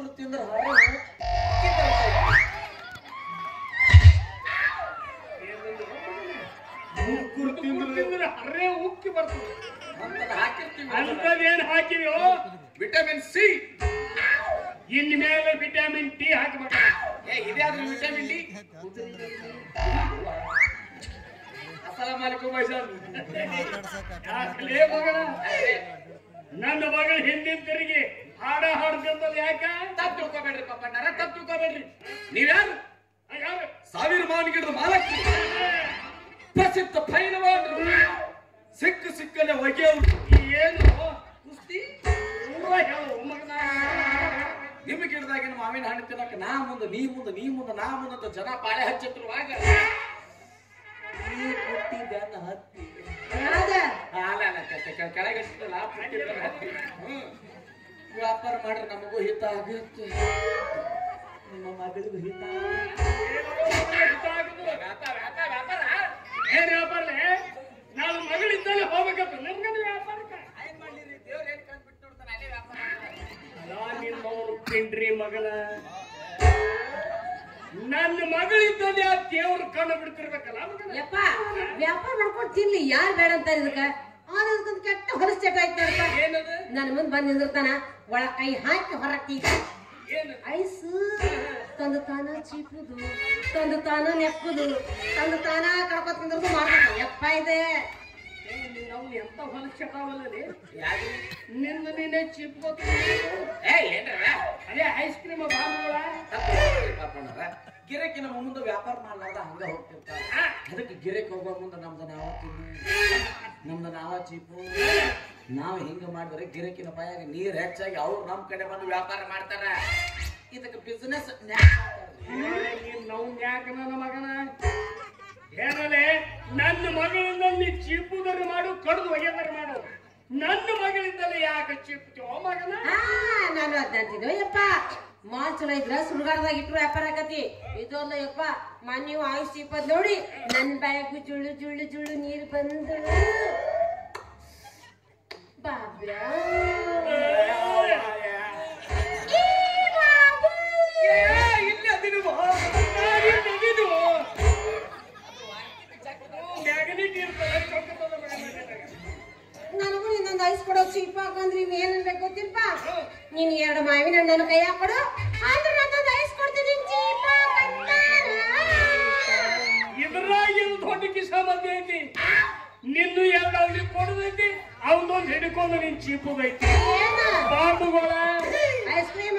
ಕುಕ್ಕುರ್ ತಿಂದ್ರೆ ಹರೆ ಕುಕ್ಕುರ್ ತಿಂದ್ರೆ ತಿಂದ್ರೆ ಹರ್ರೆ ಉಕ್ಕಿ ಬರ್ತದೆ ಅಂತದ್ ಹಾಕಿರ್ತೀವಿ ಅಂತದೇನ್ ಹಾಕಿವ್ಯೋ ವಿಟಮಿನ್ ಸಿ ಇನ್ ಮೇಲೆ ವಿಟಮಿನ್ ಟಿ ಹಾಕಬೇಕ ಏ ಇದೇ ಆದ್ರೆ ವಿಟಮಿನ್ ಡಿ ಅಸ್ಸಲಾಮ್ ಅಲೈಕುಂ ಭಾಯ್ಜಾನ್ ಯಾಕಲೇ ಮಗಳ ನನ್ನ ಮಗಳ ಹಿಂದಿನ ತಿರುಗಿ ಹಾಡ ಹಾಡ್ಕೊಂಡದ್ ಯಾಕ ತಪ್ಪು ತಿಳ್ಕೊಬೇಡ್ರಿ ಪಾಪಣ್ಣಾರ ತಪ್ಪು ತಿಳ್ಕೊಬೇಡ್ರಿ ನೀವ್ಯಾರು ಯಾರು? ಸಾವಿರ ಮಾವನಿಗಿಡದ ಮಾಲಕ್ರು ಪ್ರಸಿದ್ಧ ಪೈಲವಾನರು ಸಿಕ್ಕ ಸಿಕ್ಕಲ್ಲೇ ಒಗೆಯವ್ರು ಏನು ಕುಸ್ತಿ ಪೂರ ಹೇಳು ಮಗನ ನಿಮ್ಮ ಗಿಡದಾಗಿನ ಮಾವಿನ ಹಣ್ಣು ತಿನ್ನಕ ನಾ ಮುಂದೆ ನೀ ಮುಂದೆ ನೀ ಮುಂದೆ ನಾ ಮುಂದೆ ಅಂತ ಜನ ಪಾಳೆ ಹಚ್ಚಿರುವಾಗ ಈ ಪುಟ್ಟಿ ಬೆನ್ನ ಹತ್ತಿ ಯಾವ್ದ? ಅಲ್ಲ ಅಲ್ಲ ಕೆ- ಕೆ- ಕೆ- ಕೆಳಗೆ ಹಚ್ಚಿದ್ರಲ್ಲ, ಆ ಪುಟ್ಟಿ ಬೆನ್ನ ಹತ್ತಿ ಹ್ಮ್. ವ್ಯಾಪಾರ ಮಾಡ್ರೆ ನಮಗೂ ಹಿತ ಆಗುತ್ತೆ ನಿಮ್ಮ ಮಗಳಿಗೂ ಹಿತ ವ್ಯಾಪಾರ ವ್ಯಾಪಾರ ವ್ಯಾಪಾರ ಏನ್ ವ್ಯಾಪಾರ ನಾನು ಮಗಳಿದ್ದಲ್ಲಿ ಹೋಗ್ಬೇಕಂತ ನಮ್ಗದು ವ್ಯಾಪಾರಕ್ಕ ಏನ್ ಮಾಡ್ಲಿರಿ ದೇವ್ರ ಏನ್ ಕಂಡು ಬಿಟ್ಟು ನೋಡ್ತಾನೆ ಅಲ್ಲೇ ವ್ಯಾಪಾರ ಅಲ್ಲ ನಿನ್ನವ್ರು ಪಿಂಡ್ರಿ ಮಗನ ನನ್ನ ಮಗಳಿದ್ದಲ್ಲಿ ಆ ದೇವ್ರ ಕಣ್ಣು ಬಿಡ್ತಿರ್ಬೇಕಲ್ಲ ಮಗನ ಯಪ್ಪ ವ್ಯಾಪಾರ ಮಾಡ್ಕೊಂಡು ತಿನ್ಲಿ ಯಾರ್ ಬೇಡ ಅಂತಾರ ಇದಕ್ಕ ಆದ್ರೆ ಇದಕ್ಕೊಂದು ಕೆಟ್ಟ ಹೊಲಸ್ ಚಟ ಆಯ್ತು ನೋಡಪ್ಪ ಏನದು ನನ್ನ ಮುಂದ್ ಬಂದ್ ನಿಂದಿರ್ತಾನ ಒಳ ಕೈ ಹಾಕಿ ಹೊರಕ್ಕೆ ಏನು ಐಸ್ ತಂದು ತಾನ ಚೀಪುದು ತಂದು ತಾನ ನೆಕ್ಕುದು ತಂದು ತಾನ ಕಡ್ಕೊತ್ ನಿಂದ್ರದು ಮಾಡ್ಬೇಕು ಯಪ್ಪ ಇದೆ ನಾವು ಎಂತ ಹೊಲ ಚಟಾವಲ್ಲದೆ ಯಾರು ನಿನ್ನ ನೀನೇ ಚಿಪ್ಕೋತ ಏ ಏನ್ರ ಅದೇ ಐಸ್ ಕ್ರೀಮ್ ಬಾಂಧವಳ ಪಾಪಣ್ಣರ ಗಿರಕಿನ ಮುಂದೆ ವ್ಯಾಪಾರ ಮಾಡ್ಲಾರ್ದ ಹಂಗ ಹೋಗ್ತಿರ್ತಾರೆ ಅದಕ್ಕೆ ಗಿರಕ್ ಹೋಗೋ ಮುಂದೆ ನಮ್ದು ನಾವ ತಿನ್ನು ನಮ್ದು ನಾವ ಚೀಪು ನಾವು ಹಿಂಗ ಮಾಡಿದ್ರೆ ಗಿರಕಿನ ಬಾಯಾಗ ನೀರ್ ಹೆಚ್ಚಾಗಿ ಅವ್ರು ನಮ್ ಕಡೆ ಬಂದು ವ್ಯಾಪಾರ ಮಾಡ್ತಾರ ಇದಕ್ಕೆ ಬಿಸ್ನೆಸ್ ನಾವು ಯಾಕ ನನ್ನ ಮಗನ ಏನಲೆ ನನ್ನ ಮಗಳಿಂದಲ್ಲಿ ಚಿಪ್ಪುದರ ಮಾಡು ಕಡ್ದು ಒಗೆದರ ಮಾಡು ನನ್ನ ಮಗಳಿಂದಲ್ಲಿ ಯಾಕೆ ಚಿಪ್ಪುತ್ತೋ ಮಗನ ಹಾ ನಾನು ಅದಂತಿದ್ದೆ ಯಪ್ಪ ಮಾಲ್ ಚಲೋ ಇದ್ರ ಸುಡುಗಾಡ್ದಾಗ ಇಟ್ರು ವ್ಯಾಪಾರ ಆಕತಿ ಇದೊಂದು ಯಪ್ಪ ಮನ್ಯು ಆಯುಷ್ ಇಪ್ಪತ್ ನೋಡಿ ನನ್ ಬ್ಯಾಗು ಜುಳ್ಳು ಜುಳ್ಳು ಜುಳ್ಳು ನೀರು ಬಂದು ಬಾಬ್ರಾ ಇಲ್ಲಿ ಅದಿನು ಇದು ಮ್ಯಾಗ್ನೆಟ್ ಇರ್ತದೆ ಚೊಕ್ಕತದ ಮಗನ. ನನಗೂ ಇನ್ನೊಂದು ಐಸ್ ಕೊಡೋ ಚೀಪ ಹಾಕಂದ್ರೆ ಇನ್ ಏನ್ ಬೇಕು ಗೊತ್ತಿಲ್ಪ ನೀನ್ ಎರಡು ಮಾವಿನ ಹಣ್ಣನ್ನು ಕೈ ಹಾಕೊಡು ಆದ್ರೆ ನನ್ನೊಂದು ಐಸ್ ಕೊಡ್ತೀನಿ ಚೀಪ ಇದ್ರಾಗ ಇದು ದೊಡ್ಡ ಕಿಸ ಮಧ್ಯೆ ಐತಿ ನಿನ್ನು ಎರಡು ಅವಳಿ ಕೊಡದೈತಿ ಅವನೊಂದು ಹಿಡ್ಕೊಂಡು ನೀನ್ ಚೀಪುದೈತಿ ಏನು ಬಾಂಬುಗಳ ಐಸ್ ಕ್ರೀಮ್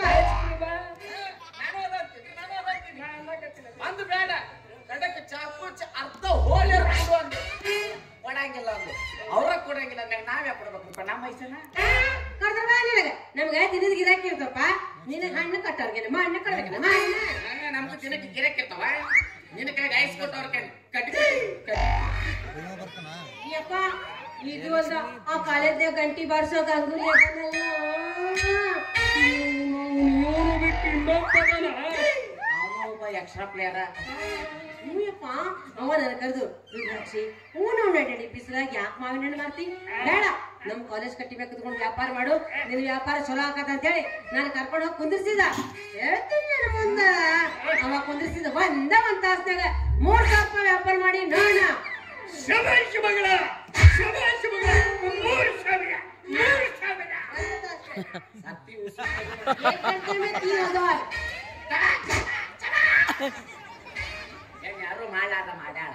ಒಂದು ಬೇಡ ಕಡಕ್ಕೆ ಚಾಕು ಚ- ಅರ್ಧ ಹೋಳಿ ಕೊಡು ಅಂದೆ ಕೊಡಂಗಿಲ್ಲ ಅಂದು ಅವ್ರ ಕೊಡಂಗಿಲ್ಲ ಅಂದಾಗ ನಾವೇ ಕೊಡ್ಬೇಕಪ್ಪ ನಮ್ಮ ವಯಸ್ಸನ್ನ ಕರ್ದ್ರ ಬಾ ನಿನಗ ನಮ್ಗೆ ದಿನದ ಗಿರಾಕಿ ಇರ್ತಪ್ಪ ನಿನಗೆ ಹಣ್ಣು ಕಟ್ಟೋರ್ಗೆ ನಮ್ಮ ಹಣ್ಣು ಕಟ್ಟೋರ್ಗೆ ನಮ್ಮ ಹಣ್ಣು ನಮ್ಗೆ ದಿನಕ್ಕೆ ಗಿರಕ್ಕಿರ್ತಾವ ನಿನ್ನ ಕೈಗೆ ಐಸ್ ಕೊಟ್ಟವ್ರ ಕೈ ಕಟ್ಟಿ ಯಪ್ಪ ಇದು ಒಂದು ಆ ಕಾಲೇಜ್ದಾಗ ಗಂಟಿ ಬಾರ್ಸೋ ಗಂಗೂಲಿ ಅದನ್ನಲ್ಲ ಇವನು ಬಿಟ್ಟು ಇನ್ನೊಬ್ಬನ ಅವನು ಒಬ್ಬ ಎಕ್ಸ್ಟ್ರಾ ಪ್ಲೇಯರ ಹ್ಞೂಯಪ್ಪ ಅವ ನನ್ನ ಕರೆದು ರುದ್ರಾಕ್ಷಿ ಹ್ಞೂ ನಾವು ನಡಿ ಬಿಸಿಲಾಗ ಯಾಕೆ ಮಾವಿನ ಹಣ್ಣು ಮಾರ್ತಿ ಬೇಡ ನಮ್ ಕಾಲೇಜ್ ಕಟ್ಟಿಬೇಕು ತಗೊಂಡು ವ್ಯಾಪಾರ ಮಾಡು ನಿನ್ ವ್ಯಾಪಾರ ಚಲೋ ಆಕತ್ತ ಅಂತೇಳಿ ನಾನು ಕರ್ಕೊಂಡು ಹೋಗಿ ಕುಂದಿರ್ಸಿದ ಹೇಳ್ತೀನಿ ನನ್ನ ಮುಂದ ಅವ ಕುಂದಿರ್ಸಿದ ಒಂದ ಒಂದ್ ತಾಸ್ನಾಗ ಮೂರ್ ಸಾವಿರ ರೂಪಾಯಿ ವ್ಯಾಪಾರ ಮಾಡಿ ನೋಡ ಶಬಾಷ್ ಮಗಳ ಶಬಾಷ್ ಮಗಳ ಮೂರು ಸಾವಿರ ಮೂರು ಸಾವಿರ ಸತ್ತಿ ಏನ್ ಯಾರು ಮಾಡ್ಲಾರ್ದ ಮಾಡ್ಯಾಳ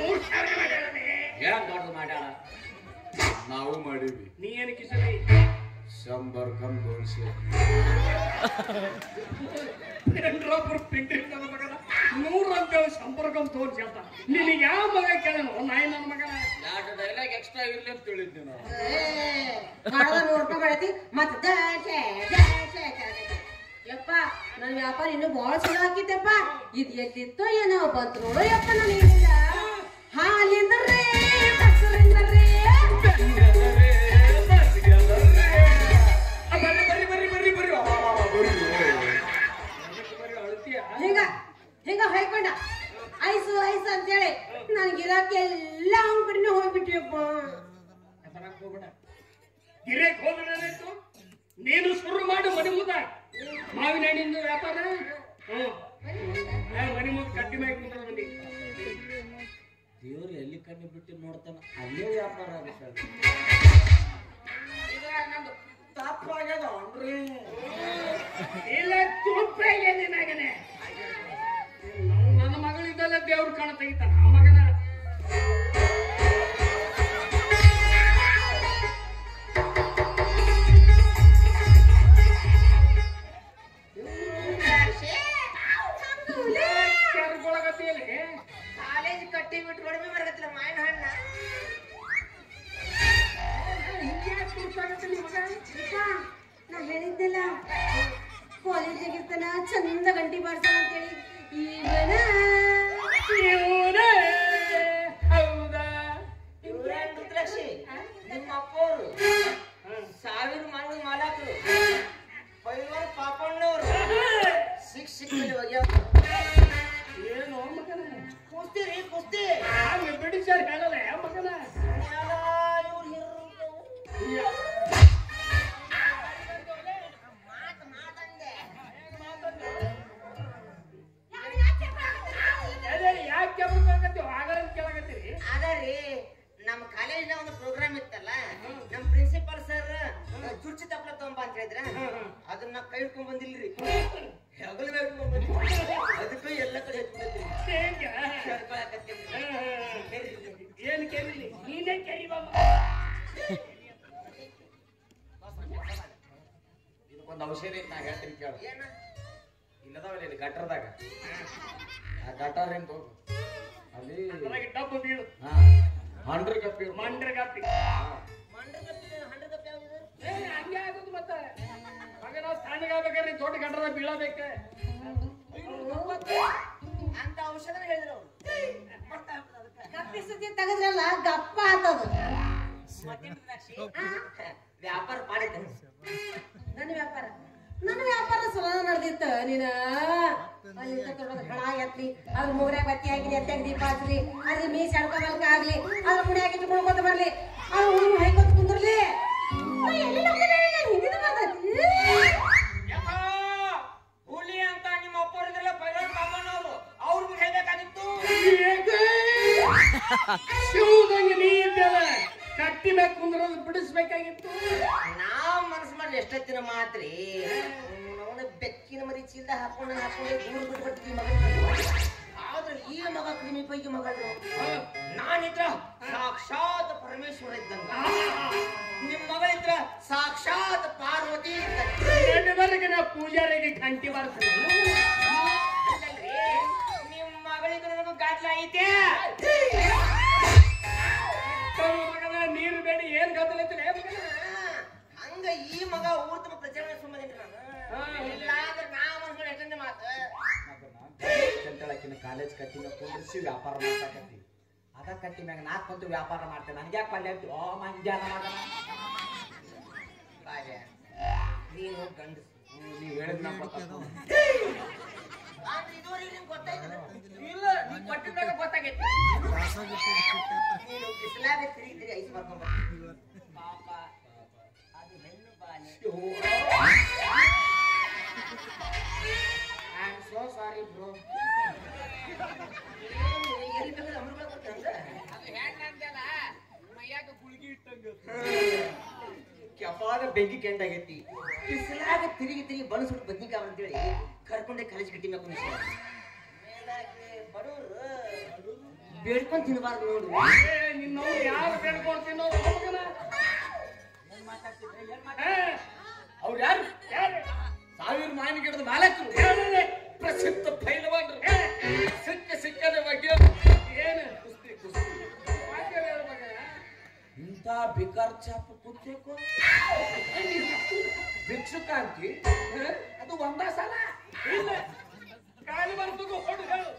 ಏನ್ ದೊಡ್ಡದು ಮಾಡ್ಯಾಳ ನಾವು ಮಾಡೀವಿ ನೀ ಏನು ಕಿಸಲಿ ಶಂಬರ್ ಕಮ್ ದೋನ್ಸೆ ಎಂಡ್ರೊಬ್ರು ಪಿಂಡ್ರಿ ನನ್ನ ಮಗನ ನೂರು ಅಂತೇಳಿ ಸಂಪರ್ಕ ತೋರ್ಸಿ ಅಂತ ನಿನಗೆ ಯಾವ ಮಗ ಕೇಳನು ನಾಯಿ ನನ್ನ ಮಗನ ಎರಡು ಡೈಲಾಗ್ ಎಕ್ಸ್ಟ್ರಾ ಇರ್ಲಿ ಅಂತ ಹೇಳಿದ್ವಿ ನಾವು ಮಾಡೋದ ನೂರು ರೂಪಾಯಿ ಮಾಡೈತಿ ಮತ್ತ ದಾಸೆ, ದಾಸೆ, ದಾಸೆ. ಯಪ್ಪ ನನ್ನ ವ್ಯಾಪಾರ ಇನ್ನೂ ಬಹಳ ಚಲೋ ಹಾಕಿದ್ದೆಪ್ಪ ಇದು ಎಲ್ಲಿತ್ತೋ ಏನೋ ಬಂತು ನೋಡು ಯಪ್ಪ ನಾನು ಏನಿಲ್ಲ ಹಾಲಿಂದ ರೇ ಮೊಸರಿಂದರೇ. ಆ, ಬರ್ರಿ ಬರ್ರಿ ಬರ್ರಿ ಬರ್ರಿ ಬರ್ರಿ ವಾ, ವಾ, ವಾ, ವಾ, ಬರ್ರಿ ಬರೀ ಅಳ್ತೀಯ ಹಿಂಗ ಹಿಂಗ ಹೊಯ್ಕೊಂಡ ಐಸು ಐಸು ಅಂತೇಳಿ ನನ್ ಗಿರಾಕಿ ಎಲ್ಲ ಅವನ ಕಡೆನೇ ಹೋಗ್ಬಿಟ್ಟಿಯಪ್ಪ ಹೆಸರಾಕ್ ಹೋಗ್ಬೇಡ ಗಿರೇಕ್ ಹೋದ್ರೆ ಏನಾಯ್ತು ನೀನು ಶುರು ಮಾಡು ಮನೆ ಮುದ ಮಾವಿನ ಹಣ್ಣಿಂದು ವ್ಯಾಪಾರ ಹ್ಮ್ ಏ, ಮನೆ ಮುಂದೆ ಕಟ್ಟಿ ಮ್ಯಾಗ ಕುಂದ್ರ ಮಂದಿ ದೇವ್ರು ಎಲ್ಲಿ ಕಣ್ಣು ಬಿಟ್ಟು ನೋಡ್ತಾನ ಅಲ್ಲೇ ವ್ಯಾಪಾರ ಆಗುತ್ತೆ ಈಗ ನಂದು ತಪ್ಪಾಗ್ಯದ ಅನ್ರಿ ಇಲ್ಲ ತುಪ್ಪ ಏನೇನಾಗನೆ ನನ್ನ ಮಗಳಿದ್ದಲ್ಲ ದೇವ್ರ ಕಣ ತೆಗಿತಾನ ಆ ಮಗನ ಕೆರ್ಕೊಳಗತ್ತಿಯಲ್ಲಿ ಕಾಲೇಜ್ ಕಟ್ಟಿ ಬಿಟ್ಟು ಕಡಿಮೆ ಬರಕತ್ತಿಲ್ಲ ಮಾವಿನ ಹಣ್ಣ ನಾ ಹೇಳಿದ್ದೆಲ್ಲ ಕಾಲೇಜಿಗೆ ಇರ್ತಾನ ಚಂದ ಗಂಟಿ ಬಾರ್ಸೋಣ ಅಂತೇಳಿ ಈಗನ ಇವ್ರೇ ಹೌದಾ ಇವ್ರೇನ್ ರುದ್ರಾಕ್ಷಿ ನಿಮ್ಮ ಅಪ್ಪವ್ರು ಹ್ಮ್. ಸಾವಿರ ಮಂದಿ ಮಾಲಕರು ಪೈಲ್ವಾನ ಪಾಪಣ್ಣವ್ರು ಸಿಕ್ ಸಿಕ್ಕಲ್ಲಿ ಒಗ್ಯಾವ ಏನು ಮಗನ ಕುಸ್ತಿ ರೀ ಕುಸ್ತಿ ಹಾಗೆ ಬಿಡಿಸ್ಯಾರ ಹೇಳಲ್ಲ ಆ ಮಗನ ಇವ್ರು ಹಿರು ಮಾತ್ ಮಾತಂದೆ ಅದೇ ಯಾಕೆ ಕೆಬ್ಬರ್ಕಾಗತ್ತೀವಿ ಆಗಲ್ಲ ಕೇಳಕತ್ತೀರಿ ಅದರಿ ನಮ್ಮ ಕಾಲೇಜಿನ ಒಂದು ಪ್ರೋಗ್ರಾಮ್ ಇತ್ತಲ್ಲ ನಮ್ಮ ಪ್ರಿನ್ಸಿಪಾಲ್ ಸರ್ ಚುರ್ಚಿ ತಪ್ಪಲ ತಗೊಂಬ ಅಂತ ಹೇಳಿದ್ರ ಅದನ್ನ ಕೈ ಹಿಡ್ಕೊಂಡ್ ಬಂದಿಲ್ರಿ ಹೆಗಲ ಮೇಲೆ ಹಿಡ್ಕೊಂಡ್ ಬಂದಿಲ್ರಿ ಅದಕ್ಕೆ ಎಲ್ಲ ಕಡೆ ಎತ್ಬಿಟ್ಟಿದ್ರಿ ಹೇಗೆ? ಕೇಳ್ಕೊಳಕತ್ತೀನಿ ಏನು ಕೇಳಿಲ್ಲ ನೀನೇ ಕೇಳಿ ಬಾಬಾ ಇದಕ್ಕೊಂದು ಔಷಧಿ ಐತೆ ನಾ ಹೇಳ್ತೀನಿ ಕೇಳು ಏನ ಇಲ್ಲದಾವಲ್ಲ ಇಲ್ಲಿ ಗಟ್ಟರದಾಗ ಆ ಗಟ್ಟರ್ ಹೆಂಗ್ ಹೋಗು ಅಲ್ಲಿ ಅದ್ರಾಗ ಡಬ್ಬು ಬೀಳು ಹಾ ಹಂಡ್ರೆಡ್ ಕಪ್ಪಿ ಮಂಡ್ರಗಪ್ಪಿ ಮಂಡ್ರಗಪ್ಪಿ ಹಂಡ್ರಗಪ್ಪಿ ಯಾವ್ದು ಏ ಹಂಗೆ ಆಗೋದು ಮತ್ತೆ ಮಗ ನಾವು ತಣ್ಣಗಾಗ್ಬೇಕಾದ್ರೆ ದೊಡ್ಡ ಗಂಟದ ಬೀಳಬೇಕೆ ಅಂತ ಔಷಧನ ಹೇಳಿದ್ರು ಅವ್ರು ಕಪ್ಪಿ ಸುದ್ದಿ ತೆಗೆದ್ರಲ್ಲ ಗಪ್ಪ ಆತದ ಮತ್ತಿನ್ ದ್ರಾಕ್ಷಿ ವ್ಯಾಪಾರ ಮಾಡಿದ್ದೆ ನನ್ನ ವ್ಯಾಪಾರ ನನ್ನ ವ್ಯಾಪಾರ ಚಲೋ ನಡೆದಿತ್ತ ನೀನ ಅಲ್ಲಿಂದ ತಗೊಂಡ್ ಹಣ ಎತ್ಲಿ ಅದ್ರ ಮೂರ್ಯಾಗ ಬತ್ತಿ ಹಾಕಿ ಎತ್ತಾಗ ದೀಪ ಹಚ್ಲಿ ಅದ್ರ ಮೀಸ್ ಎಡ್ಕೊಬಲ್ಕ ಆಗ್ಲಿ ಅದ್ರ ಮುನ್ಯಾಗ ಇಟ್ಕೊಳ್ಕೊತ ಬರ್ಲಿ ಅದ್ರ ಹುಡುಗ ಹೈಕೊತ್ ಕುಂದ್ರಲಿ ನಾ ಎಲ್ಲಿ ಹೋಗ್ತೀನಿ ನಾನು ಹಿಂದಿನ ಮಾತಾಡ್ತಿ ಹುಲಿ ಅಂತ ನಿಮ್ಮ ಅಪ್ಪರಿದ್ರಲ್ಲ ಪೈಲಟ್ ಪಾಪಣ್ಣವ್ರು ಅವ್ರಿಗೆ ಹೇಳ್ಬೇಕಾಗಿತ್ತು ಶಿವದಂಗೆ ನೀ ಇದ್ದಲ್ಲ ಕಟ್ಟಿ ಮ್ಯಾಗ ಕುಂದ್ರೋದು ಬಿಡಿಸ್ಬೇಕಾಗಿತ್ತು ನಾವ್ ಮನಸ್ಸು ಮಾಡಿ ಎಷ್ಟೊತ್ತಿನ ಮಾತ್ರಿ ಅವನ ಬೆಕ್ಕಿನ ಮರಿ ಚೀಲ ಹಾಕೊಂಡು ಹಾಕೊಂಡು ದೂರ ಬಿಟ್ಟು ಬರ್ತೀವಿ ಮಗ ಆದ್ರೆ ಈ ಮಗ ಕ್ರಿಮಿ ಪೈಕಿ ಮಗಳು ನಾನಿದ್ರ ಸಾಕ್ಷಾತ್ ಪರಮೇಶ್ವರ ಇದ್ದಂಗ ನಿಮ್ ಮಗಳಿದ್ರ ಸಾಕ್ಷಾತ್ ಪಾರ್ವತಿ ಇದ್ದಂಗ ಎರಡುವರೆಗೆ ನಾ ಪೂಜಾರಿಗೆ ಗಂಟೆ ಬರ್ತೀನಿ ಅಲ್ಲಲ್ರಿ, ನಿಮ್ ಮಗಳಿದ್ರ ನನಗೂ ಗಾಟ್ಲ ಐತೆ ಮಗನ ನೀರು ಬೇಡಿ ಏನ್ ಗದ್ದಲೈತಿಲ್ಲ ಹಂಗ ಈ ಮಗ ಊರ್ ತುಂಬ ಪ್ರಚಾರ ಸುಮ್ಮನೆ ನಾನು ಇಲ್ಲ ಅಂದ್ರೆ ನಾ ಮನ್ಸ್ ಮಾಡಿ ಎಷ್ಟೊಂದು ಮಾತು ಚಂತಳಕಿನ ಕಾಲೇಜ್ ಕಟ್ಟಿನ ಕುಂದ್ರಿಸಿ ವ್ಯಾಪಾರ ಮಾಡ್ತಾಕತ್ತಿ ಅದ ಕಟ್ಟಿ ಮ್ಯಾಗ ನಾಲ್ಕು ಕುಂತು ವ್ಯಾಪಾರ ಮಾಡ್ತೇನೆ ನನ್ಗೆ ಯಾಕೆ ಪಲ್ಯ ಅಂತೀವಿ ಓ ಮಂಜಾನ ಮಗನ ಬಾರ್ಯ, ನೀನು ಗಂಡಸು ನೀವು ಹೇಳಿದ್ ನಾ ಗೊತ್ತಾಗ್ತದೆ. ಆದ್ರೆ ಇದುವರೆಗೆ ನಿಂಗೆ ಗೊತ್ತಾಯ್ತಲ್ಲ ಇಲ್ಲ ನೀ ಕೊಟ್ಟಿದ್ದಾಗ ಗೊತ್ತಾಗೈತಿ ನೀನು ಬಿಸಿಲಾಗ ತಿರುಗಿ ತಿರುಗಿ ಐಸ್ ಬರ್ಕೊಂಡ್ ಪಾಪ ಅದು ಹೆಣ್ಣು ಬಾನೆ I am so sorry bro ಎಲ್ಲಿ ಬೇಕಾದ್ರೆ ಅಮೃತ ಕೊಡ್ತಾನಂದ್ರೆ ಕೆಪಾದ ಬೆಂಕಿ ಕೆಂಡಾಗೈತಿ ಬಿಸಿಲಾಗ ತಿರುಗಿ ತಿರುಗಿ ಬಣಸುಟ್ಟು ಬದ್ನಿಕಾವ್ ಅಂತೇಳಿ ಕರ್ಕೊಂಡೆ ಕಾಲೇಜ್ ಕಟ್ಟಿ ಮ್ಯಾಗ ಕುಂದ್ರಿಸಿ ಬಡವರು ಬೇಡ್ಕೊಂಡ್ ತಿನ್ನಬಾರ್ದು ನೋಡು ನಿನ್ನವ್ರು ಯಾರು ಬೇಡ್ಕೊಳ್ತೀನೋ ಮಗನ ಏ, ಅವ್ರು ಯಾರು ಯಾರು ಸಾವಿರ ಮಾವಿನ ಗಿಡದ ಮಾಲಕರು ಹೇಳಲೆ. ಪ್ರಸಿದ್ಧ ಪೈಲವಾನ್ರು ಸಿಕ್ಕ ಸಿಕ್ಕದೆ ಬಗ್ಗೆ ಏನು ಕುಸ್ತಿ ಕುಸ್ತಿ ವಾಕ್ಯ ಹೇಳು ಮಗನ. ಇಂಥ ಬಿಕಾರ್ ಚಾಪ ಕುತ್ತೇಕೋ ಭಿಕ್ಷುಕ ಅಂತಿ ಹ? ಅದು ಒಂದ ಸಲ ಇಲ್ಲ ಕಾಲು ಬರ್ತದ ಹೊಡು ಹೇಳು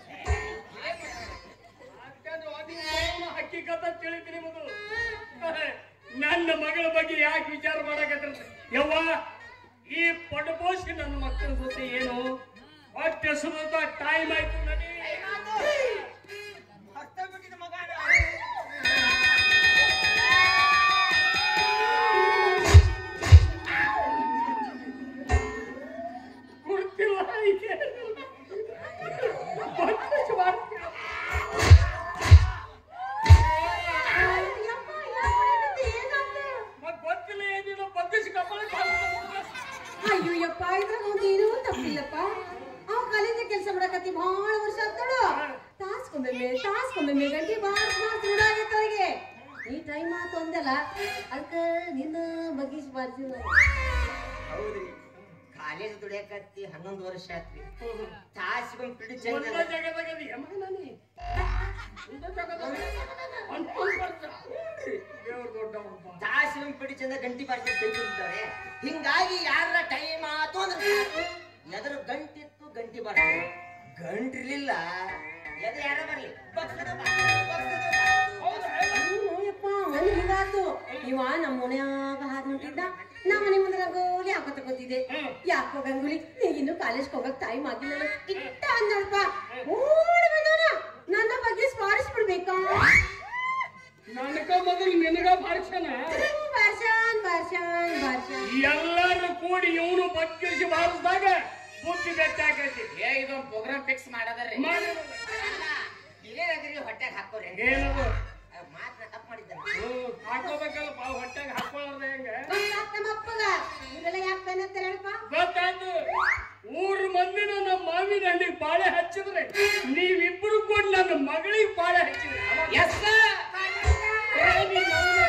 ಯಾಕಂದ್ರೆ ಅದಿನ್ನ ಹಕ್ಕಿಕತ ತಿಳಿತೀನಿ ಮಗು ನನ್ನ ಮಗಳ ಬಗ್ಗೆ ಯಾಕೆ ವಿಚಾರ ಮಾಡಕತ್ರ ಯವ್ವ ಈ ಪಡಬೋಸಿ ನನ್ನ ಮಕ್ಕಳ ಜೊತೆ ಏನು ಹೊಟ್ಟೆ ಸುತ್ತ ಟೈಮ್ ಆಯ್ತು ನಡಿ ಬಿಟ್ಟಿದ ಮಗ ಕುಡ್ದು ಯಪ್ಪ ಇದ್ರಾಗ ಒಂದು ಏನೂ ತಪ್ಪಿಲ್ಲಪ್ಪ ಅವ್ ಕಾಲೇಜ್ ಕೆಲಸ ಮಾಡಕತ್ತಿ ಬಹಳ ವರ್ಷ ಆತಳು ತಾಸ್ಕೊಂಬೆ ತಾಸ್ಕೊಂಬೆ ಗಂಟೆ ಬಾರ್ಸ್ ಮಾಸ್ ರೂಢಾಗೈತೆ ಅವ್ರಿಗೆ ಈ ಟೈಮ್ ಆತು ಅಂದಲ್ಲ ಅದಕ್ಕ ನಿನ್ನ ಬಗ್ಗಿಸ್ ಬಾರ್ಸಿ ಹೌದ್ರಿ ಕಾಲೇಜ್ ದುಡಿಯಕತ್ತಿ ಹನ್ನೊಂದು ವರ್ಷ ಆತ್ರಿ ತಾಸಿಗೊಂದ್ ಪಿಡಿ ಚಂದ ಒಂದ ಜಾಗದಾಗ ಅದಿ, ಯಮ್ಮ ನಾನಿ. ಒಂದ ಜಾಗದಾಗ ಅನ್ಕೊಂಡ್ ಬರ್ತಾ. ಹ್ಞೂನ್ರಿ, ದೇವ್ರ್ ದೊಡ್ಡವಪ್ಪ. ತಾಸಿಗೊಂದ್ ಪಿಡಿ ಚಂದ ಗಂಟಿ ಬಾರಿಸಿ ತೆಗೆದಿದ್ದಾರೆ ಹಿಂಗಾಗಿ ಯಾರ ಟೈಮ್ ಆತು ಅಂದ್ರೆ ಸಾಕು. ಎದ್ರ ಗಂಟಿತ್ತು ಗಂಟಿ ಬಾರಿಸಿ ಗಂಟಿರ್ಲಿಲ್ಲ ಎದ್ರ ಯಾರ ಬರ್ಲಿ ಬಗ್ಗದ ಬಾರ್ಸು, ಬಗ್ಗದ ಬಾರ್ಸು, ಬಗ್ಗದ ಯಪ್ಪ ಅವನು ಹಿಂಗಾತು ಇವ ನಮ್ಮ ಮನ್ಯಾಗ ಹಾದ್ ಹೊಂಟಿದ್ದ ನಾ ಮನೆ ಮುಂದೆ ರಂಗೋಲಿ ಹಾಕೋತ ಕೂತಿದ್ದೆ ಯಾಕೋ ಗಂಗುಲಿ ನೀಗಿನ್ನು ಕಾಲೇಜ್ ಹೋಗಕ್ ಟೈಮ್ ಆಗಿಲ್ಲ ಇಟ್ಟ ಅಂದಲ್ಪ ಓಡಿ ಬಂದವನ ನನ್ನ ಬಗ್ಗೆ ಸ್ಮಾರಿಸ್ಬಿಡ್ಬೇಕಾ ನನಗ ಮೊದಲು ನಿನಗ ಭಾಷಣ ಬಾರ್ಷಾನ್ ಬಾರ್ಷಾನ್ ಬಾರ್ಷಾನ್ ಎಲ್ಲರೂ ಕೂಡಿ ಇವನು ಬಗ್ಗಿಸಿ ಬಾರಿಸಿದಾಗ ಬುದ್ಧಿ ಬೆಟ್ಟಾಕೈತಿ ಏ ಇದೊಂದು ಪ್ರೋಗ್ರಾಮ್ ಫಿಕ್ಸ್ ಮಾಡದರಿ ಮಾಡಿರೋದು. ಇದೇನಾದ್ರಿ ಹೊಟ್ಟೆಗೆ ಹಾಕೋರಿ ಏನದು ಮಾತನ್ನ ತಪ್ಪು ಮಾಡಿದ್ದಾನೆ ಹ್ಮ್, ಹಾಕೋಬೇಕಲ್ಲಪ್ಪ ಹೊಟ್ಟೆಗೆ ಹಾಕೊಳ್ಳೋದು ಹೆಂಗ ಗೊತ್ತಾತ್ ನಮ್ಮ ಅಪ್ಪಗ ಇವೆಲ್ಲ ಯಾಕೆ ಬೆನ್ನತ್ತಾರೆ ಹೇಳಪ್ಪ ಗೊತ್ತಾಯ್ತು ಊರ್ ಮಂದಿನ ನಮ್ಮ ಮಾವಿನ ಹಣ್ಣಿಗೆ ಬಾಳೆ ಹಚ್ಚಿದ್ರೆ ನೀವಿಬ್ರು ಕೂಡ ನನ್ನ ಮಗಳಿಗೆ ಬಾಳೆ ಹಚ್ಚಿದ್ರೆ ಅವಾಗ ಎಸ್ ಏ, ನೀನ್ ಅವ್ನ-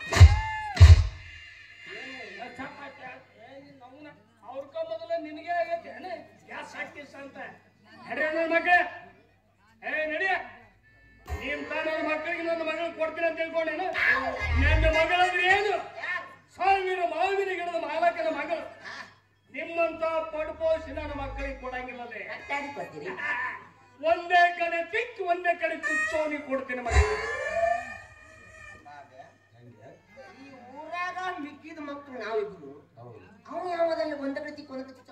ಏ, ಚಪಾತಿ ಹಾಕ್- ಏ, ನೀನ್ ಅವ್ನ ಅವ್ರ್ಕ ಮೊದಲ ನಿನಗೆ ಆಗೈತೆ ಏನ ಗ್ಯಾಸ್ ಹಾಕಿಸ್ ಅಂತ ನಡಿಯ ನನ್ನ ಮಗ ಏ ನಡಿಯ ನೀನ್ ತಾ ನನ್ನ ಮಕ್ಕಳಿಗೆ ನನ್ನ ಮಗಳಿಗೆ ಕೊಡ್ತೀನಿ ಅಂತ ತಿಳ್ಕೊಂಡೇನು ನನ್ನ ಮಗಳಂದ್ರೆ ಏನು ಸಾವಿರ ಮಾವಿನ ಗಿಡದ ಮಾಲಕನ ಮಗಳು ನಿಮ್ಮಂತ ಪಡ್ಪೋಸಿ ನನ್ನ ಮಕ್ಕಳಿಗೆ ಕೊಡಂಗಿಲ್ಲದೆ ಕಟ್ಟಾಗಿ ಕೊಡ್ತೀರಿ ಒಂದೇ ಕಡೆ ತಿಕ್ಕಿ ಒಂದೇ ಕಡೆ ತುಚ್ಚೋನಿ ಕೊಡ್ತೀನಿ ಮಕ್ಕಳಿಗೆ ಈ ಊರಾಗ ಮಿಕ್ಕಿದ ಮಕ್ಕಳು ನಾವಿಬ್ರು ಅವನು ಯಾವದಲ್ಲಿ ಒಂದ ಕಡೆ ತಿಕ್ಕ ಒಂದ ಕಡೆ ತಿಕ್ಕ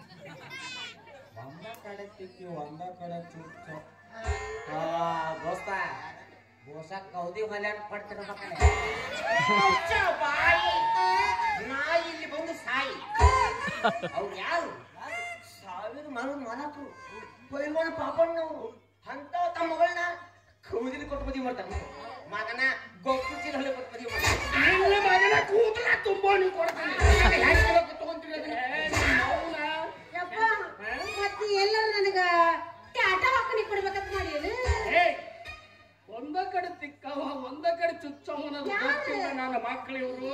ಒಂದ ಕಡೆ ತಿಕ್ಕಿ ಒಂದ ಕಡೆ ಚುಚ್ಚ ದೋಸ್ತ ಬೋಸಕ್ ಕೌದಿ ಹೊಲ್ಯಾನ್ ಪಡ್ತಿರ್ಬೇಕಲ್ಲ ಬಾಯಿ ನಾ ಇಲ್ಲಿ ಬಂದು ಸಾಯಿ ಅವ್ರು ಯಾರು ಸಾವಿರ ಮನ ಮಾಲಕರು ಪೈಲ್ವಾನ ಪಾಪಣ್ಣವರು ಅಂತ ತಮ್ಮ ಮಗಳನ್ನ ಕೌದಿಲಿ ಕೊಟ್ಟು ಮದುವೆ ಮಾಡ್ತಾನೆ ಮಗನ ಗೊಬ್ಬರ ಚೀಲ ಹೊಲೆ ಕೊಟ್ಟು ಮದುವೆ ಮಾಡ್ತಾನೆ ನಿನ್ನ ಮಗನ ಕೂದಲ ತುಂಬಾ ನೀವು ಕೊಡ್ತೀನಿ ಹೆಂಗ್ ತಗೊಂತೀರಿ ಅದನ್ನ? ಏ, ನಿನ್ನ ಅವ್ನ. ಯಪ್ಪ ಮತ್ತೆ ಎಲ್ಲರೂ ನನಗ ಆಟ ಹಾಕೊಂಡು ಕೊಡ್ಬೇಕಂತ ಮಾಡಿ ಏ, ಒಂದ ಕಡೆ ತಿಕ್ಕವ ಒಂದ ಕಡೆ ಚುಚ್ಚವನದು ಗೊತ್ತಿಲ್ಲ ನನ್ನ ಮಕ್ಕಳು ಇವರು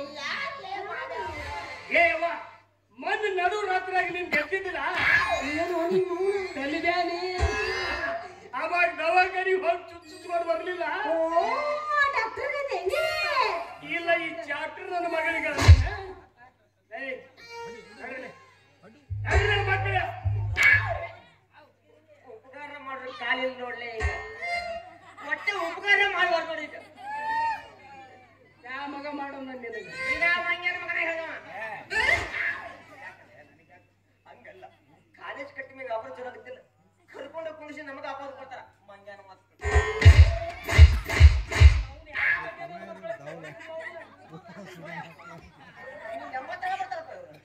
ಏ ಅವ್ವ ಮೊನ್ನೆ ನಡು ರಾತ್ರಿಯಾಗಿ ನೀನ್ ಗೆದ್ದಿದ್ದಿಲ್ಲ ಏನು ನಿಮ್ಮ ತಲಿಬ್ಯಾನಿ ಅವಾಗ ದವಾಖಾನಿಗೆ ಹೋಗಿ ಚುಚ್ಚಿಸ್ಕೊಂಡು ಬರ್ಲಿಲ್ಲ ಓ ಡಾಕ್ಟರ್ ಗತೆ ಇಲ್ಲ ಈ ಚಾಪ್ಟರ್ ನನ್ನ ಮಗಳಿಗೆ ಏಯ್ ನಡೀರಿ. ನಡೀರಿ ಮಕ್ಕಳೇ. ಉಪಕಾರ ಮಾಡ್ರಿ ಕಾಲಿಲ್ ನೋಡ್ಲೆ ಈಗ ಒಟ್ಟೆ ಉಪಕಾರ ಮಾಡ್ಬಾರ್ದು ನೋಡಿ ಈಗ ಯಾ ಮಗ ಮಾಡೋಣ ನಿನಗೆ ಈಗ ಮಂಗ್ಯನ ಮಗನ ಹೇಳವ ಹಂಗಲ್ಲ ಕಾಲೇಜ್ ಕಟ್ಟಿ ಮೇಲೆ ವ್ಯಾಪಾರ ಚಲೋ ಆಗುತ್ತಿಲ್ಲ ಕರ್ಕೊಂಡು ಕುಣಿಸಿ ನಮಗೆ ಆಪಾದ ಕೊಡ್ತಾರ ಮಂಗ್ಯನ ಮಾತು ಎಂಬತ್ತಾಗ ಬರ್ತಾರಪ್ಪ ಇವ್ರು.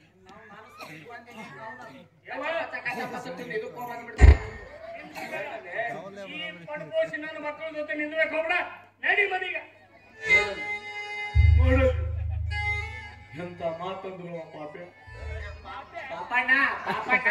ಈ ಪಡ್ಕೋಸಿ ನನ್ನ ಮಕ್ಕಳ ಜೊತೆ ನಿಂದ್ರಕ್ ಹೋಗ್ಬೇಡ ನಡಿ ಮನೀಗ ನೋಡು ಎಂತ ಮಾತಂದ್ರು ಆ ಪಾಪೆ ಪಾಪಣ್ಣ ಪಾಪಣ್ಣ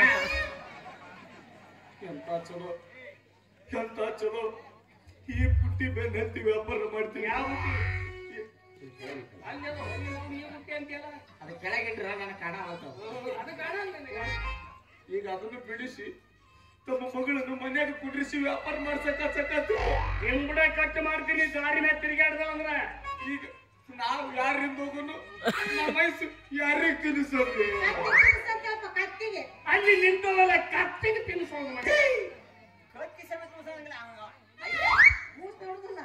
ಎಂತ ಚಲೋ ಎಂತ ಚಲೋ ಈ ಪುಟ್ಟಿ ಬೆನ್ನ ಹತ್ತಿ ವ್ಯಾಪಾರ ಮಾಡ್ತೀವಿ ಯಾವ ಬುಟ್ಟಿ? ಅಲ್ಲೆಲ್ಲ ಹೋಗಿ ನಾವು ಈ ಬುಟ್ಟಿ ಅಂತೀಯಲ್ಲ ಅದು ಕೆಳಗಿಟ್ರ ನನ್ನ ಕಾಣ ಆಗ್ತಾವ ಅದು ಕಾಣಲ್ಲ ನನಗೆ ಈಗ ಅದನ್ನು ಬಿಡಿಸಿ ತಮ್ಮ ಮಗಳನ್ನು ಮನ್ಯಾಗ ಕುಡ್ರಿಸಿ ವ್ಯಾಪಾರ ಮಾಡ್ಸಕ ಸಕತ್ತು ಹಿಂಬಡ ಕಟ್ ಮಾಡ್ತೀನಿ ದಾರಿ ಮೇಲೆ ತಿರುಗಾಡ್ದ ಅಂದ್ರ ಈಗ ನಾವು ಯಾರಿಂದ ಹೋಗೋನು ನಮ್ಮ ವಯಸ್ಸು ಯಾರಿಗೆ ತಿನ್ನಿಸೋದು ಸ್ವಲ್ಪ ಕತ್ತಿಗೆ ಅಲ್ಲಿ ನಿಂತವಲ್ಲ ಕತ್ತಿಗೆ ತಿನ್ಸೋದು ಮಗ ಕತ್ತಿ ಸಮೇತ ಮುಗಿಸಂಗಿಲ್ಲ ಅವ ಮೂಸ್ ನೋಡುದಿಲ್ಲ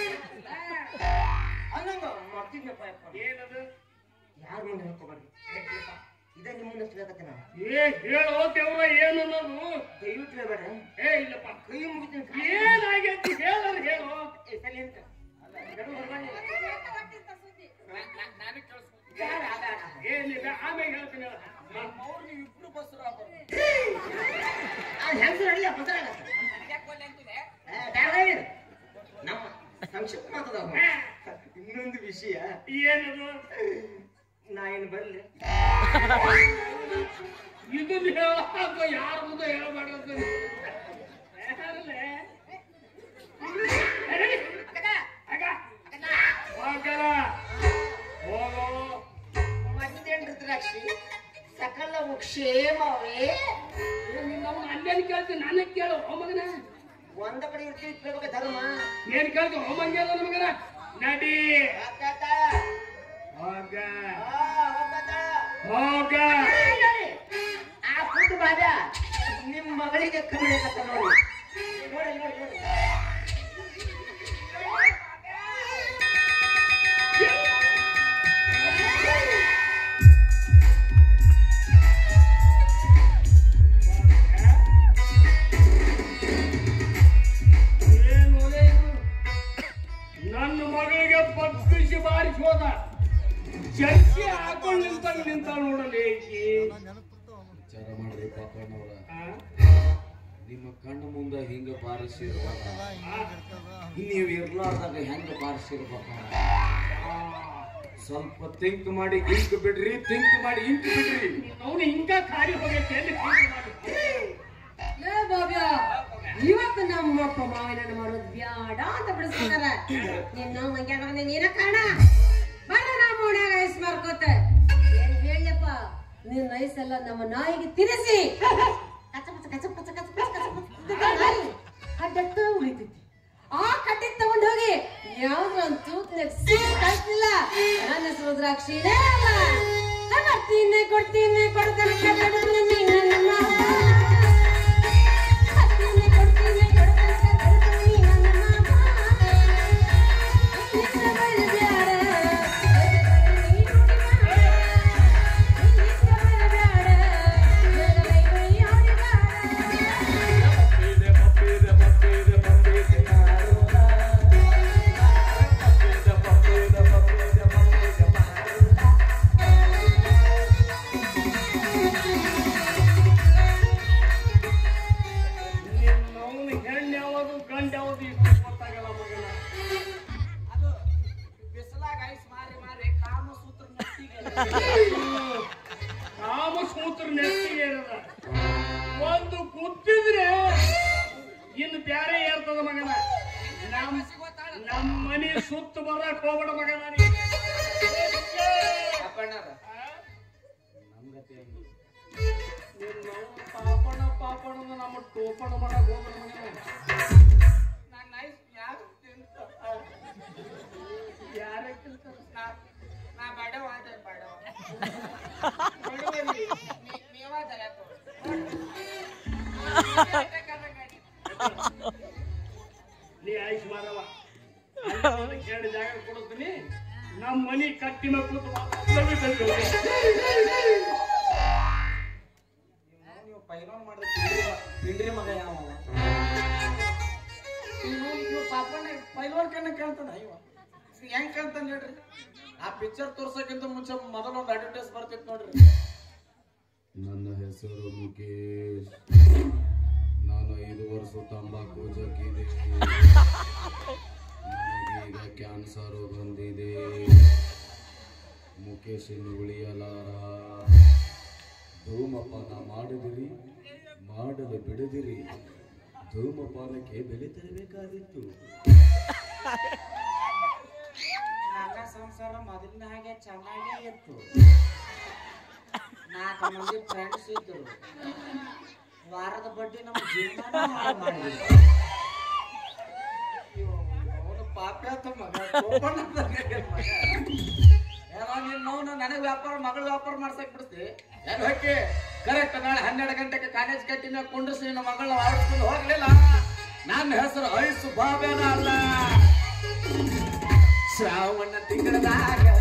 ಹಂಗಂಗ ಮಾಡ್ತಿದ್ನಪ್ಪ ಯಪ್ಪ ಏನದು ಯಾರು ಮುಂದೆ ಹೇಳ್ಕೊಬಾರ್ದು ಇದ ನಿಮ್ಮ ಮುಂದೆ ಸಿಗಕತ್ತೆ ನಾನು ಏ ಹೇಳೋ ದೇವ್ರ ಏನು ಅನ್ನೋದು ದಯವಿಟ್ಟು ಹೇಳ್ಬೇಡ್ರಿ ಏ ಇಲ್ಲಪ್ಪ ಕೈ ಮುಗಿತೀನಿ ಏನಾಗೈತಿ ಹೇಳೋದು ಹೇಳು ಏ, ಸರಿ ಅಂತ ಅಲ್ಲ, ಎರಡು ಹೊರ್ಬನ್ನಿ. ನಾನು ಕೇಳಿಸ್ಕೊಂಡು ಬೇಡ, ಬೇಡ. ಏನಿಲ್ಲ ಆಮೇಲೆ ಹೇಳ್ತೀನಿ ಹೇಳು. ಅವ್ರು ನೀವು ಇಬ್ರು ಬಸ್ರು ಆ ಹೆಂಗ್ಸ್ರು ಅಡಿಗೆ ಬದಲಾಗತ್ತೆ. ಏ, ಬೇಡ, ಬೇಡ. ನಮ್ಮ ಸಂಕ್ಷಿಪ್ತ ಮಾತದ ಇನ್ನೊಂದು ವಿಷಯ ಏನದು ನಾ ಏನು ಬರ್ಲಿ ಇದನ್ನ ಹೇಳಕ್ಕ ಯಾರ ಮುಂದೆ ಹೇಳಬೇಡ ಹೋಗೋ ಮತ್ತೇನ್ ರುದ್ರಾಕ್ಷಿ ಸಕಲ ಕ್ಷೇಮವೇ ನಾವು ಅಲ್ಲೇನು ಕೇಳ್ತೀನಿ ನನ್ನ ಕೇಳು ಓ ಮಗನ ಒಂದ ಕಡೆ ಇರ್ತೀವಿ ಕೇಳ್ಬೇಕ ಧರ್ಮ ಏನ್ ಕೇಳ್ತು ಓ ಮಂಗೆ ನನ್ನ ಮಗನ ನಡಿ ಹೋಗ್ತಾತ. ಹೋಗ ಆ, ಹೋಗ್ತಾತ. ಹೋಗ ಆ ಫುಡ್ ಬಾದ ನಿಮ್ ಮಗಳಿಗೆ ಕಮ್ಮಿ ಆಗತ್ತ ನೋಡಿ ನೋಡಿ ನೋಡಿ ನೋಡಿ ಏನು ಒಲೆ ಇದು? ನನ್ನ ಮಗಳಿಗೆ ಪಕ್ಷಿ ಬಾರಿಸಿ ಹೋದ ಚರ್ಚೆ ಹಾಕೊಂಡು ನಿಂತಾಗ ನಿಂತಾಳ ನೋಡಲಿ ಈಕಿ. ವಿಚಾರ ಮಾಡ್ರಿ ಪಾಪಣ್ಣವ್ರ ಆ? ನಿಮ್ಮ ಕಣ್ಣ ಮುಂದೆ ಹಿಂಗ ಬಾರಿಸಿರ್ಬೇಕ ಆ? ನೀವು ಇರ್ಲಾರ್ದಾಗ ಹೆಂಗ ಬಾರಿಸಿರ್ಬೇಕ ಆ. ಸ್ವಲ್ಪ ಥಿಂಕ್ ಮಾಡಿ ಇಂಕ್ ಬಿಡ್ರಿ ಥಿಂಕ್ ಮಾಡಿ ಇಂಕ್ ಬಿಡ್ರಿ ಅವನು ಹಿಂಗ ಖಾಲಿ ಹೋಗೈತೆ ಎಲ್ಲಿ think ಮಾಡಿ? ಲೇ ಬಾಬ್ಯ ಇವತ್ತು ನಮ್ಮಪ್ಪ ಮಾವಿನ ಹಣ್ಣು ಮಾಡೋದು ಬ್ಯಾಡ ಅಂತ ಬಿಡಿಸ್ಕೊಂಡಾರ ನಿನ್ನ ಮಂಗ್ಯ ಮಗನೇ ನೀನ ಕಾಣ ಬರ ನಮ್ಮ ಓಣ್ಯಾಗ ಐಸ್ ಮಾರ್ಕೋತ ಏನ್ ಹೇಳಪ್ಪ ನಿನ್ನ ಐಸ್ ಎಲ್ಲ ನಮ್ಮ ನಾಯಿಗೆ ತಿನ್ನಿಸಿ ಕಚ ಕಚ ಕಚ ಕಚ ಕಚ ಕಚ ಕಚ ಕಚ ಅಂತ ನಾಯಿ ಅಡ್ಡತ್ತ ಉಳಿತೈತಿ ಆ ಕಟ್ಟಿ ತಗೊಂಡ್ ಹೋಗಿ ಯಾವ್ದ್ರ ಒಂದು ತೂತ್ನಾಗ ಸೀಸ್ ಕಳ್ಸಿಲ್ಲ ನನ್ನ ಹೆಸರು ರುದ್ರಾಕ್ಷಿನೇ ಅಲ್ಲ ಕೊಡ್ತೀನಿ ಕೊಡ್ತೀನಿ ಕೊಡ್ತಾನೆ ಕನ್ನಡ ನೀನನ್ನ ಕೊಡ್ತೀನಿ ಕೊಡ್ತೀನಿ ಕೊಡ್ತಾನೆ ಕನ್ನಡ ನೀನನ್ನ ನಿನ್ನ ಬೈದ್ಯಾರ ನಿನ್ನ ನಿನ್ನವನು ಹೆಣ್ಣು ಯಾವುದು ಗಂಡ ಯಾವುದು ಇಷ್ಟು ಗೊತ್ತಾಗಲ್ಲ ಮಗನ ಅದು ಬಿಸಿಲಾಗ ಐಸ್ ಮಾರಿ ಮಾರಿ ಕಾಮಸೂತ್ರ ನೆತ್ತಿಗೆ ಕಾಮಸೂತ್ರ ನೆತ್ತಿಗೆ ಇರದ ಒಂದು ಗುದ್ದಿದ್ರೆ ಇನ್ನು ಬ್ಯಾರೆ ಏರ್ತದ ಮಗನ ನಮ್ ನಮ್ಮ ಮನೆ ಸುತ್ತ ಬರಕ್ ಹೋಗ್ಬೇಡ ಮಗನ ನೀನು. ಅಪ್ಪಣ್ಣರ ಆ? ನಮ್ಗತಿ ಹೆಂಗೆ? ನಿನ್ನವ್ನು ಪಾಪಣ ಪಾಪಣ ಅಂದ್ ನಮ್ಮ ಟೋಪಣ ಮಾಡಕ್ ಹೋಗ್ಬೇಡ ಮಗನ ನಾನ್ ಐಸ್ ಯಾರು ತಿಂತ ಯಾರೇ ಕೇಳ್ತಾರ ನಾ- ನಾ ಬಡವ ಅದೇ ಬಡವ ಬಡವಲ್ಲಿ ನೀ- ನೀವಾದ ಯಾಕೋ? ನೀ ಆಯ್ಸ್ ಮಾಡವ ಎರಡು ಜಾಗ ಕೊಡ್ತೀನಿ ನಮ್ಮ ಮನಿ ಕಟ್ಟಿ ಮಕ್ಕಳು ನೀವು ಪೈಲೋನ್ ಮಾಡಿದ್ರೆ ಪಿಂಡ್ರಿ- ಪಿಂಡ್ರಿ ಮಗ ಯಾವ ನೀವು ಪಾಪಣ್ಣ ಪೈಲೋನ್ ಕಣ್ಣ ಕೇಳ್ತಾನ ಇವ ಹೆಂಗ್ ಕೇಳ್ತಾನ ಹೇಳ್ರಿ ಆ ಪಿಕ್ಚರ್ ತೋರ್ಸಕ್ಕಿಂತ ಮುಂಚೆ ಮೊದಲೊಂದು ಅಡ್ವರ್ಟೈಸ್ ಬರ್ತಿತ್ತು ನೋಡ್ರಿ ನನ್ನ ಹೆಸರು ಮುಖೇಶ್ ನಾನು ಐದು ವರ್ಷ ತಂಬಾಕು ಜಗ್ಗಿದೆ ನನಗೀಗ ಕ್ಯಾನ್ಸರ್ ಬಂದಿದೆ ಮುಖೇಶ್ ಇನ್ನು ಉಳಿಯಲಾರ ಧೂಮಪಾನ ಮಾಡಿದಿರಿ ಮಾಡಲು ಬಿಡದಿರಿ ಧೂಮಪಾನಕ್ಕೆ ಬೆಲೆ ತರಬೇಕಾದಿತ್ತು ನನ್ನ ಸಂಸಾರ ಮೊದಲಿನ ಹಾಗೆ ಚೆನ್ನಾಗೇ ಇತ್ತು ನಾಲ್ಕು ಮಂದಿ ಫ್ರೆಂಡ್ಸ್ ಇದ್ರು ವಾರದ ಬಡ್ಡಿ ನಮ್ಮ ಜೀವನ ಮಾಡಿದ್ರು ಅವನು ಪಾಪ ಮಗ ಕೋಪಣ್ಣ ಮಗ ಏನೋ ನೀನ್ ನೋವು ನನಗೆ ವ್ಯಾಪಾರ ಮಗಳ ವ್ಯಾಪಾರ ಮಾಡ್ಸಕ್ ಬಿಡಿಸ್ತಿ ಏನು ಹೊಕ್ಕಿ ಕರೆಕ್ಟ್ ನಾಳೆ ಹನ್ನೆರಡು ಗಂಟೆಗೆ ಕಾಲೇಜ್ ಕಟ್ಟಿನ ಕುಂಡ್ರಿಸಿ ನಿನ್ನ ಮಗಳನ್ನ ಆಡಿಸ್ಕೊಂಡು ಹೋಗ್ಲಿಲ್ಲ ನನ್ನ ಹೆಸರು ಐಸು ಬಾಬೇನ ಅಲ್ಲ ಶ್ರಾವಣ ತಿಂಗಳದಾಗ